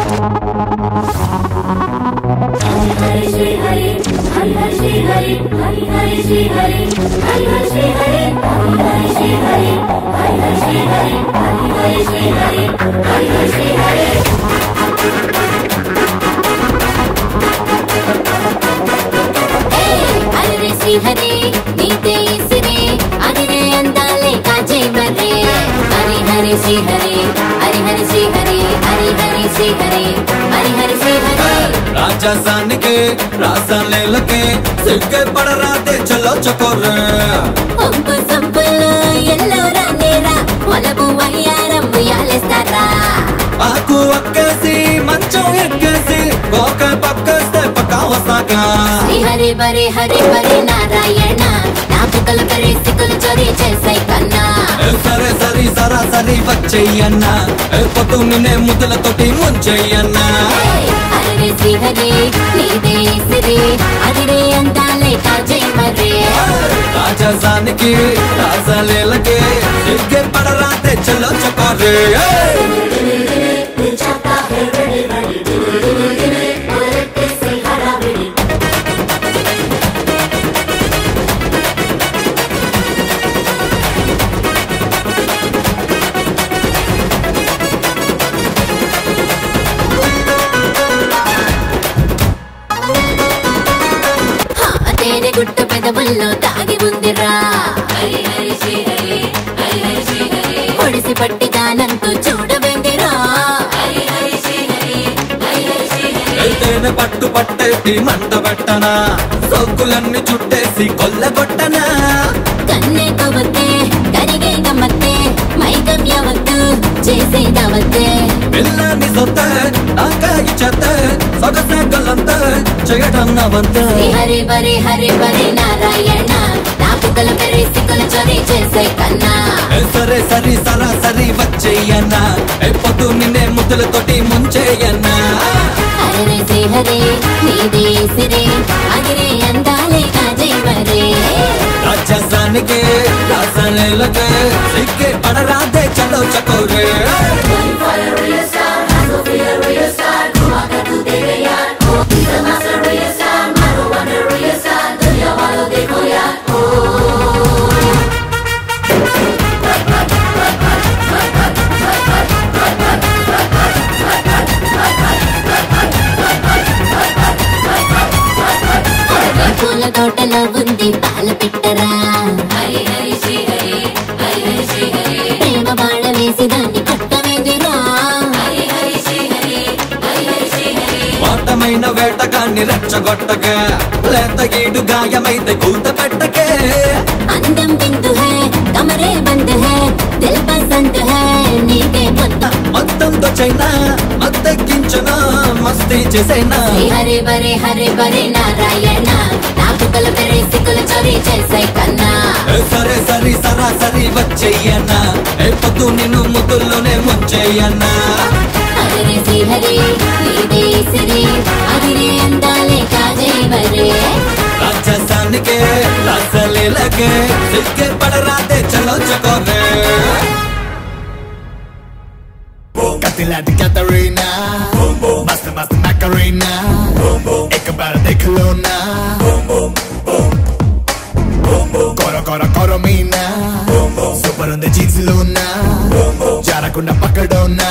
అరే శ్రీహరి నీతే ఇసిరి అదిరే అందాలే కాజే మరే హరి హరి శ్రీహరి హరి హరి శ్రీహరి హరి హరి శ్రీహరి హరి హరి శ్రీహరి రాజాసానికి రాసాలేలకి సిగ్గే పడరాతే చలో చకోరే ఒంపు సంపులు ఎల్లోరా నేరా మొలపు వయ్యారం ఉయ్యాలేస్తారా ఆకు ఒక్కేసి మంచం ఎక్కేసి ఒక పక్కేస్తే పక్క వస్తాక శ్రీహరి బరి హరి బరి నారాయణ నా పిక్కలు కరి సిక్కులు చోరీ చేసే కన్నా ఏ సరే సరి సరాసరి వచ్చేయన్న ఏ పొద్దు నిన్నే ముద్దులతోటి ముంచెయ్యన్నా అరే శ్రీహరి నీదే సిరి అదిరే అందాలే కాజే మరే రాజాసానికి రాసాలేలకి సిగ్గే పడరాతే చలో చకోరే హా, తేనె గుట్టు పెదవుల్లో తాగి ఉందిరా పొడిసి పట్టి దానంతో చూడబెందిరా తేనె పట్టు పట్టేసి మంట పెట్టనా సోకులన్నీ చుట్టేసి కొల్లగొట్టనా కన్నే కొవ్వొత్తే కరిగే గమ్మత్తే మైకం యావత్తు చేసే దావత్తే పిల్లని సొత్త నాకాయి చెత్త సొగసగలంత చేయటం నా వంత శ్రీ హరి బరి హరి బరి నారాయణ నా పుక్కల పెరి సిక్కుల చోరీ చేసే కన్నా ఏ సరే సరి సరాసరి వచ్చేయన్నా ఏ పొద్దు నిన్నే ముద్దులతోటి ముంచేయన్నా అరే శ్రీ హరి నీదే సిరి అగిరే అందాలే కాజే మరే రాజసానికి రాసనేలకే సిగ్గే పడరాదే చలో చకోరే పూల తోటలో ఉంది పాల పిట్టరా ప్రేమ బాణ వేసి దాన్ని కొట్టవేదిరా వాటమైన వేటగాన్ని రెచ్చగొట్టగా లేత గీడు గాయమైతే కూత పెట్టకే అందం బిందు హై కమరే బంద్ హై దిల్ పసంద్ హై నీకే పొత్తం మొత్తంతో చైనా మత్తెక్కించనా మస్తీ చేసేనా శ్రీ హరి బరి హరి బరి నారాయణ నా పుక్కల పెరి సిక్కుల చోరీ చేసే కన్నా ఏ సరే సరి సరాసరి వచ్చేయన్నా ఏ పొద్దు నిన్ను ముద్దుల్లోనే ముంచేయన్నా అరే శ్రీ హరి నీదే సిరి అదిరే అందాలే కాజే మరే రాజస్థానికే రాసలీలకే సిగ్గే పడరాదే చలో చకోరే Katilati Katarina Mast mast Macarena एक बार देख लो ना Koro koro koro mina Super on the jeans luna జారకుండా పక్కడోనా